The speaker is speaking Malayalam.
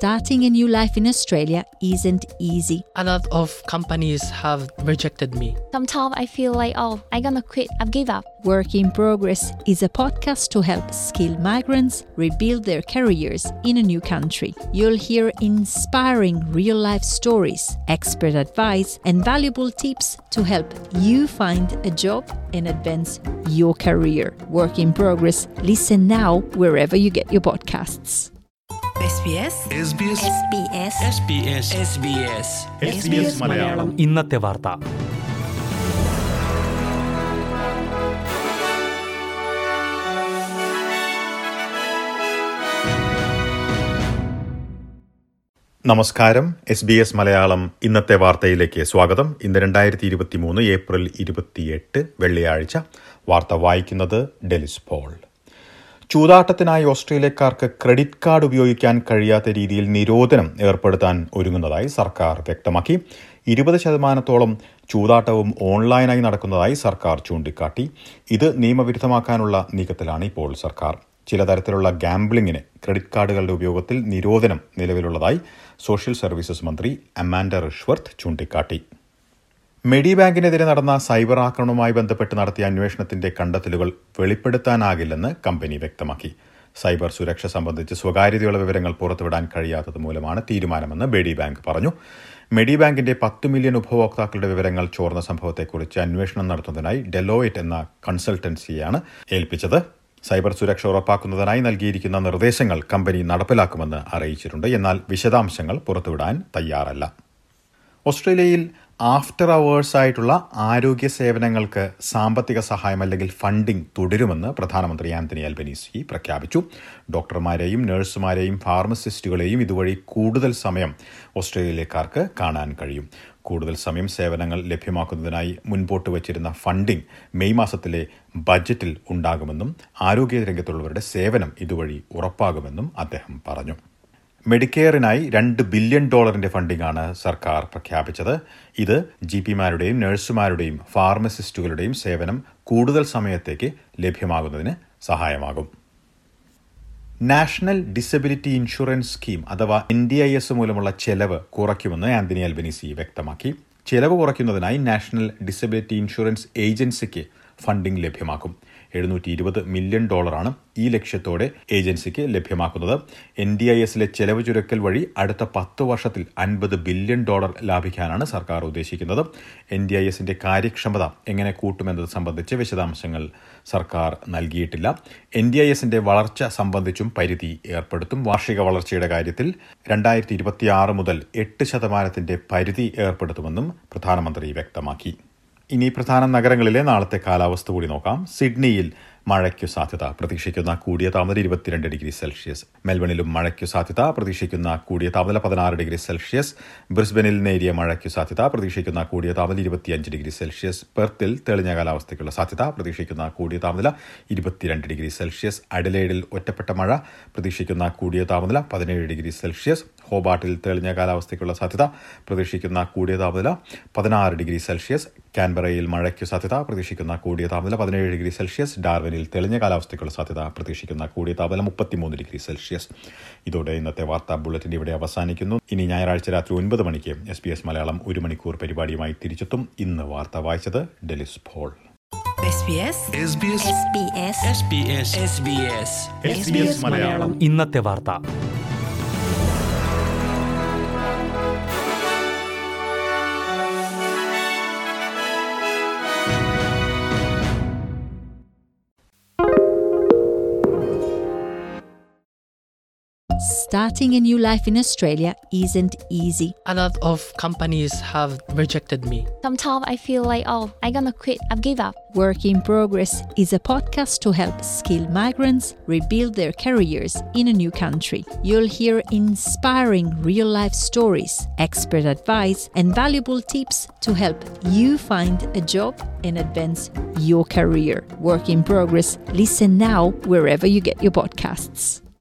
Starting a new life in Australia isn't easy. A lot of companies have rejected me. Sometimes I feel like, oh, I'm gonna quit, I've give up. Work in Progress is a podcast to help skilled migrants rebuild their careers in a new country. You'll hear inspiring real life stories, expert advice, and valuable tips to help you find a job and advance your career. Work in Progress. Listen now wherever you get your podcasts. SBS SBS SBS SBS SBS Malayalam ഇന്നത്തെ വാർത്ത നമസ്കാരം എസ് ബി എസ് മലയാളം ഇന്നത്തെ വാർത്തയിലേക്ക് സ്വാഗതം ഇന്ന് രണ്ടായിരത്തി ഇരുപത്തി മൂന്ന് ഏപ്രിൽ ഇരുപത്തിയെട്ട് വെള്ളിയാഴ്ച വാർത്ത വായിക്കുന്നത് ഡെലിസ് പോൾ ചൂതാട്ടത്തിനായി ഓസ്ട്രേലിയക്കാർക്ക് ക്രെഡിറ്റ് കാർഡ് ഉപയോഗിക്കാൻ കഴിയാത്ത രീതിയിൽ നിരോധനം ഏർപ്പെടുത്താൻ ഒരുങ്ങുന്നതായി സർക്കാർ വ്യക്തമാക്കി ഇരുപത് ശതമാനത്തോളം ചൂതാട്ടവും ഓൺലൈനായി നടക്കുന്നതായി സർക്കാർ ചൂണ്ടിക്കാട്ടി ഇത് നിയമവിരുദ്ധമാക്കാനുള്ള നീക്കത്തിലാണ് ഇപ്പോൾ സർക്കാർ ചില തരത്തിലുള്ള ഗാംബ്ലിങ്ങിന് ക്രെഡിറ്റ് കാർഡുകളുടെ ഉപയോഗത്തിൽ നിരോധനം നിലവിലുള്ളതായി സോഷ്യൽ സർവീസസ് മന്ത്രി അമാൻഡ റിഷ്വർത്ത് ചൂണ്ടിക്കാട്ടി മെഡി ബാങ്കിനെതിരെ നടന്ന സൈബർ ആക്രമണവുമായി ബന്ധപ്പെട്ട് നടത്തിയ അന്വേഷണത്തിന്റെ കണ്ടെത്തലുകൾ വെളിപ്പെടുത്താനാകില്ലെന്ന് കമ്പനി വ്യക്തമാക്കി സൈബർ സുരക്ഷ സംബന്ധിച്ച് സ്വകാര്യതയുള്ള വിവരങ്ങൾ പുറത്തുവിടാൻ കഴിയാത്തത് മൂലമാണ് തീരുമാനമെന്ന് മെഡി ബാങ്ക് പറഞ്ഞു മെഡി ബാങ്കിന്റെ പത്ത് മില്യൺ ഉപഭോക്താക്കളുടെ വിവരങ്ങൾ ചോർന്ന സംഭവത്തെക്കുറിച്ച് അന്വേഷണം നടത്തുന്നതിനായി ഡെലോയിറ്റ് എന്ന കൺസൾട്ടൻസിയാണ് ഏൽപ്പിച്ചത് സൈബർ സുരക്ഷ ഉറപ്പാക്കുന്നതിനായി നൽകിയിരിക്കുന്ന നിർദ്ദേശങ്ങൾ കമ്പനി നടപ്പിലാക്കുമെന്ന് അറിയിച്ചിട്ടുണ്ട് എന്നാൽ വിശദാംശങ്ങൾ പുറത്തുവിടാൻ തയ്യാറല്ല ഓസ്ട്രേലിയയിൽ ആഫ്റ്റർ അവേഴ്സ് ആയിട്ടുള്ള ആരോഗ്യ സേവനങ്ങൾക്ക് സാമ്പത്തിക സഹായം അല്ലെങ്കിൽ ഫണ്ടിംഗ് തുടരുമെന്ന് പ്രധാനമന്ത്രി ആന്റണി അൽബനീസി പ്രഖ്യാപിച്ചു ഡോക്ടർമാരെയും നഴ്സുമാരെയും ഫാർമസിസ്റ്റുകളെയും ഇതുവഴി കൂടുതൽ സമയം ഓസ്ട്രേലിയക്കാർക്ക് കാണാൻ കഴിയും കൂടുതൽ സമയം സേവനങ്ങൾ ലഭ്യമാക്കുന്നതിനായി മുൻപോട്ട് വച്ചിരുന്ന ഫണ്ടിംഗ് മെയ് മാസത്തിലെ ബജറ്റിൽ ഉണ്ടാകുമെന്നും ആരോഗ്യ രംഗത്തുള്ളവരുടെ സേവനം ഇതുവഴി ഉറപ്പാകുമെന്നും അദ്ദേഹം പറഞ്ഞു മെഡിക്കെയറിനായി രണ്ട് ബില്യൺ ഡോളറിന്റെ ഫണ്ടിംഗാണ് സർക്കാർ പ്രഖ്യാപിച്ചത് ഇത് ജി പിമാരുടെയും നഴ്സുമാരുടെയും ഫാർമസിസ്റ്റുകളുടെയും സേവനം കൂടുതൽ സമയത്തേക്ക് ലഭ്യമാകുന്നതിന് സഹായമാകും നാഷണൽ ഡിസബിലിറ്റി ഇൻഷുറൻസ് സ്കീം അഥവാ എൻ ഡി ഐ എസ് മൂലമുള്ള ചെലവ് കുറയ്ക്കുമെന്ന് ആന്റണി അൽബനീസി വ്യക്തമാക്കി ചെലവ് കുറയ്ക്കുന്നതിനായി നാഷണൽ ഡിസബിലിറ്റി ഇൻഷുറൻസ് ഏജൻസിക്ക് ഫണ്ടിംഗ് ലഭ്യമാക്കും എഴുന്നൂറ്റി ഇരുപത് മില്യൺ ഡോളറാണ് ഈ ലക്ഷ്യത്തോടെ ഏജൻസിക്ക് ലഭ്യമാക്കുന്നത് എൻ ഡി ഐ എസിലെ ചെലവ് ചുരുക്കൽ വഴി അടുത്ത പത്ത് വർഷത്തിൽ അൻപത് ബില്യൺ ഡോളർ ലാഭിക്കാനാണ് സർക്കാർ ഉദ്ദേശിക്കുന്നത് എൻ ഡി ഐ എസിന്റെ കാര്യക്ഷമത എങ്ങനെ കൂട്ടുമെന്നത് സംബന്ധിച്ച് വിശദാംശങ്ങൾ സർക്കാർ നൽകിയിട്ടില്ല എൻ ഡി ഐ എസിന്റെ വളർച്ച സംബന്ധിച്ചും പരിധി ഏർപ്പെടുത്തും വാർഷിക വളർച്ചയുടെ കാര്യത്തിൽ രണ്ടായിരത്തി ഇരുപത്തിയാറ് മുതൽ എട്ട് ശതമാനത്തിന്റെ പരിധി ഏർപ്പെടുത്തുമെന്നും പ്രധാനമന്ത്രി വ്യക്തമാക്കി ഇനി പ്രധാന നഗരങ്ങളിലെ നാളത്തെ കാലാവസ്ഥ കൂടി നോക്കാം സിഡ്നിയിൽ മഴയ്ക്കു സാധ്യത പ്രതീക്ഷിക്കുന്ന കൂടിയ താപനില ഇരുപത്തിരണ്ട് ഡിഗ്രി സെൽഷ്യസ് മെൽബണിലും മഴയ്ക്കു സാധ്യത പ്രതീക്ഷിക്കുന്ന കൂടിയ താപനില പതിനാറ് ഡിഗ്രി സെൽഷ്യസ് ബ്രിസ്ബനിൽ നേരിയ മഴയ്ക്കു സാധ്യത പ്രതീക്ഷിക്കുന്ന കൂടിയ താപനില ഇരുപത്തിയഞ്ച് ഡിഗ്രി സെൽഷ്യസ് പെർത്തിൽ തെളിഞ്ഞ കാലാവസ്ഥയ്ക്കുള്ള സാധ്യത പ്രതീക്ഷിക്കുന്ന കൂടിയ താപനില ഇരുപത്തിരണ്ട് ഡിഗ്രി സെൽഷ്യസ് അഡലേഡിൽ ഒറ്റപ്പെട്ട മഴ പ്രതീക്ഷിക്കുന്ന കൂടിയ താപനില പതിനേഴ് ഡിഗ്രി സെൽഷ്യസ് ഹോബാട്ടിൽ തെളിഞ്ഞ കാലാവസ്ഥയ്ക്കുള്ള സാധ്യത പ്രതീക്ഷിക്കുന്ന കൂടിയ താപനില പതിനാറ് ഡിഗ്രി സെൽഷ്യസ് കാൻബറയിൽ മഴയ്ക്കു സാധ്യത പ്രതീക്ഷിക്കുന്ന കൂടിയ താപനില പതിനേഴ് ഡിഗ്രി സെൽഷ്യസ് ഡാർവിനിൽ തെളിഞ്ഞ കാലാവസ്ഥയ്ക്കുള്ള സാധ്യത പ്രതീക്ഷിക്കുന്ന കൂടിയ താപനില മുപ്പത്തിമൂന്ന് ഡിഗ്രി സെൽഷ്യസ് ഇതോടെ ഇന്നത്തെ വാർത്താ ബുള്ളറ്റിൻ ഇവിടെ അവസാനിക്കുന്നു ഇനി ഞായറാഴ്ച രാത്രി ഒൻപത് മണിക്ക് എസ് ബി എസ് മലയാളം ഒരു മണിക്കൂർ പരിപാടിയുമായി തിരിച്ചെത്തും ഇന്ന് വാർത്ത വായിച്ചത് Delis Paul SBS SBS SBS SBS SBS Malayalam ഇന്നത്തെ വാർത്ത Starting a new life in Australia isn't easy. A lot of companies have rejected me. Sometimes I feel like, oh, I'm gonna quit, I've give up. Work in Progress is a podcast to help skilled migrants rebuild their careers in a new country. You'll hear inspiring real life stories, expert advice, and valuable tips to help you find a job and advance your career. Work in Progress. Listen now wherever you get your podcasts.